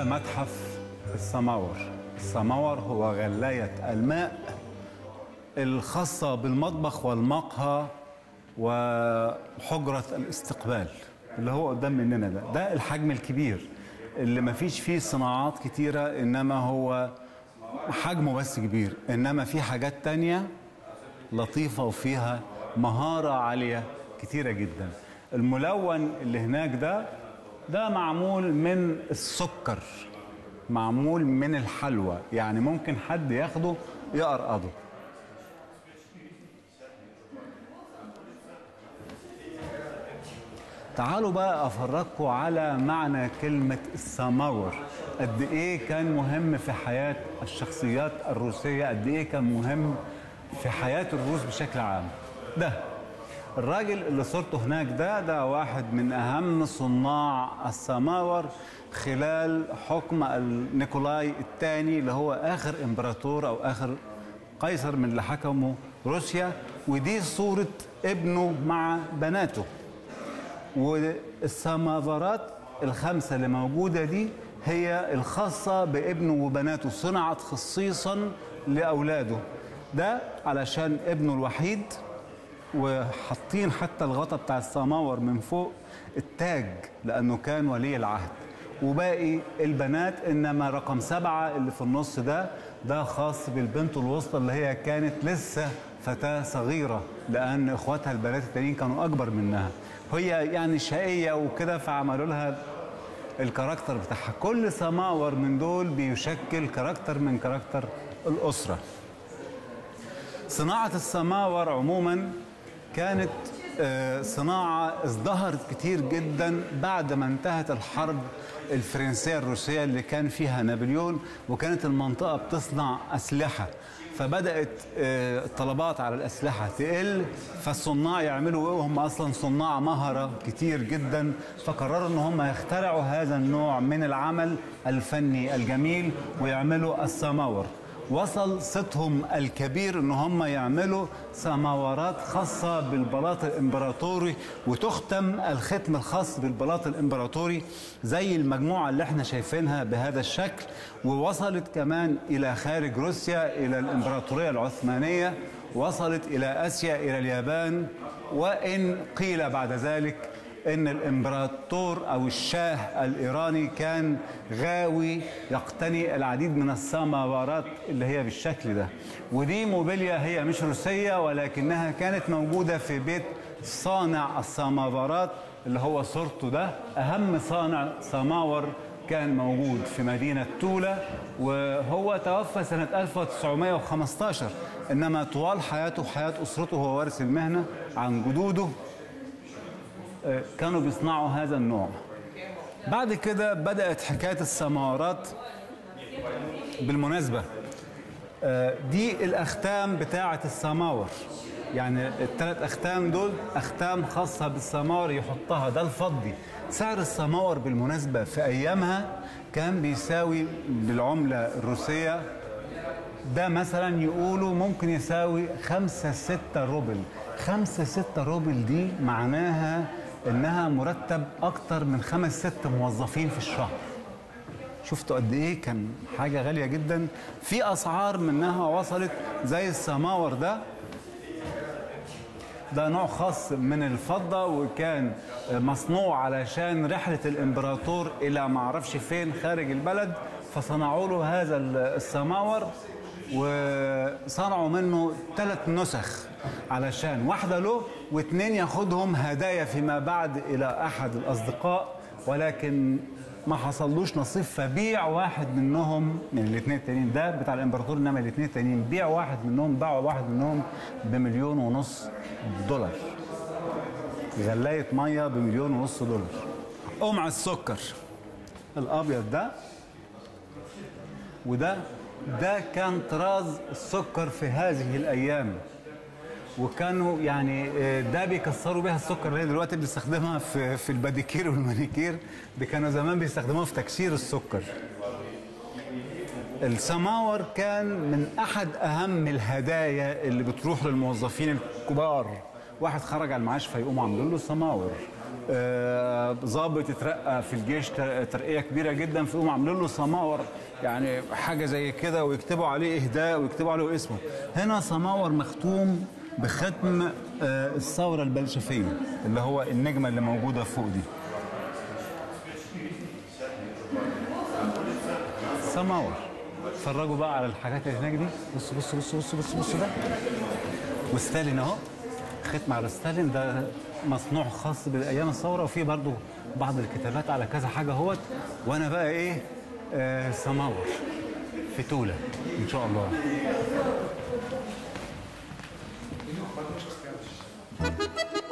متحف السماور السماور هو غلاية الماء الخاصة بالمطبخ والمقهى وحجرة الاستقبال اللي هو قدام مننا ده ده الحجم الكبير اللي ما فيش فيه صناعات كتيرة إنما هو حجمه بس كبير إنما في حاجات تانية لطيفة وفيها مهارة عالية كتيرة جدا الملون اللي هناك ده ده معمول من السكر معمول من الحلوى يعني ممكن حد ياخده يقرقضه تعالوا بقى افرجكم على معنى كلمة السماور قد ايه كان مهم في حياة الشخصيات الروسية قد ايه كان مهم في حياة الروس بشكل عام ده الراجل اللي صورته هناك ده ده واحد من اهم صناع السماور خلال حكم نيكولاي الثاني اللي هو اخر امبراطور او اخر قيصر من اللي حكموا روسيا ودي صورة ابنه مع بناته والسماورات الخمسة اللي موجودة دي هي الخاصة بابنه وبناته صنعت خصيصا لأولاده ده علشان ابنه الوحيد وحاطين حتى الغطا بتاع السماور من فوق التاج لأنه كان ولي العهد وباقي البنات إنما رقم سبعة اللي في النص ده ده خاص بالبنت الوسطى اللي هي كانت لسه فتاة صغيرة لأن إخواتها البنات التانيين كانوا أكبر منها هي يعني شقية وكده فعملوا لها الكاركتر بتاعها كل سماور من دول بيشكل كاركتر من كاركتر الأسرة صناعة السماور عموما كانت صناعة ازدهرت كتير جدا بعد ما انتهت الحرب الفرنسية الروسية اللي كان فيها نابليون وكانت المنطقة بتصنع أسلحة فبدأت الطلبات على الأسلحة تقل فالصناع يعملوا إيه وهم أصلا صناع مهرة كتير جدا فقرروا إن هم يخترعوا هذا النوع من العمل الفني الجميل ويعملوا السماور وصل صيتهم الكبير ان هم يعملوا سماورات خاصه بالبلاط الامبراطوري وتختم الختم الخاص بالبلاط الامبراطوري زي المجموعه اللي احنا شايفينها بهذا الشكل ووصلت كمان الى خارج روسيا الى الامبراطوريه العثمانيه وصلت الى اسيا الى اليابان وان قيل بعد ذلك ان الامبراطور او الشاه الايراني كان غاوي يقتني العديد من السماورات اللي هي بالشكل ده ودي موبيليا هي مش روسيه ولكنها كانت موجوده في بيت صانع السماورات اللي هو صورته ده اهم صانع سماور كان موجود في مدينة تولا وهو توفى سنة 1915 إنما طوال حياته حياة أسرته هو وارث المهنة عن جدوده كانوا بيصنعوا هذا النوع بعد كده بدأت حكاية السماورات بالمناسبة دي الأختام بتاعة السماور يعني الثلاث أختام دول أختام خاصة بالسماور يحطها ده الفضي سعر السماور بالمناسبة في أيامها كان بيساوي بالعملة الروسية ده مثلا يقولوا ممكن يساوي خمسة ستة روبل خمسة ستة روبل دي معناها انها مرتب اكتر من خمس ست موظفين في الشهر شفتوا قد ايه كان حاجه غاليه جدا في اسعار منها وصلت زي السماور ده ده نوع خاص من الفضة وكان مصنوع علشان رحلة الإمبراطور إلى معرفش فين خارج البلد فصنعوا له هذا السماور وصنعوا منه ثلاث نسخ علشان واحدة له واثنين ياخدهم هدايا فيما بعد إلى أحد الأصدقاء ولكن ما حصلوش نصيب فبيع واحد منهم من الاثنين التانيين ده بتاع الامبراطور انما الاثنين التانيين بيع واحد منهم باعوا واحد منهم بمليون ونص دولار غلاية مية بمليون ونص دولار قمع السكر الابيض ده وده ده كان طراز السكر في هذه الايام وكانوا يعني ده بيكسروا بيها السكر اللي هي دلوقتي بنستخدمها في في الباديكير والمانيكير دي كانوا زمان بيستخدموها في تكسير السكر السماور كان من احد اهم الهدايا اللي بتروح للموظفين الكبار واحد خرج على المعاش فيقوموا عاملين له سماور آه، ضابط اترقى في الجيش تر- ترقيه كبيره جدا فيقوموا عاملين له سماور يعني حاجه زي كده ويكتبوا عليه اهداء ويكتبوا عليه اسمه هنا سماور مختوم بختم آه، الثوره البلشفيه اللي هو النجمه اللي موجوده فوق دي سماور اتفرجوا بقى على الحاجات اللي هناك دي بصوا بصوا بصوا بصوا بصوا بصوا ده وستالين اهو ختم على ستالين ده مصنوع خاص بايام الثوره وفي برضو بعض الكتابات على كذا حاجه اهوت وانا بقى ايه آه سماور في توله ان شاء الله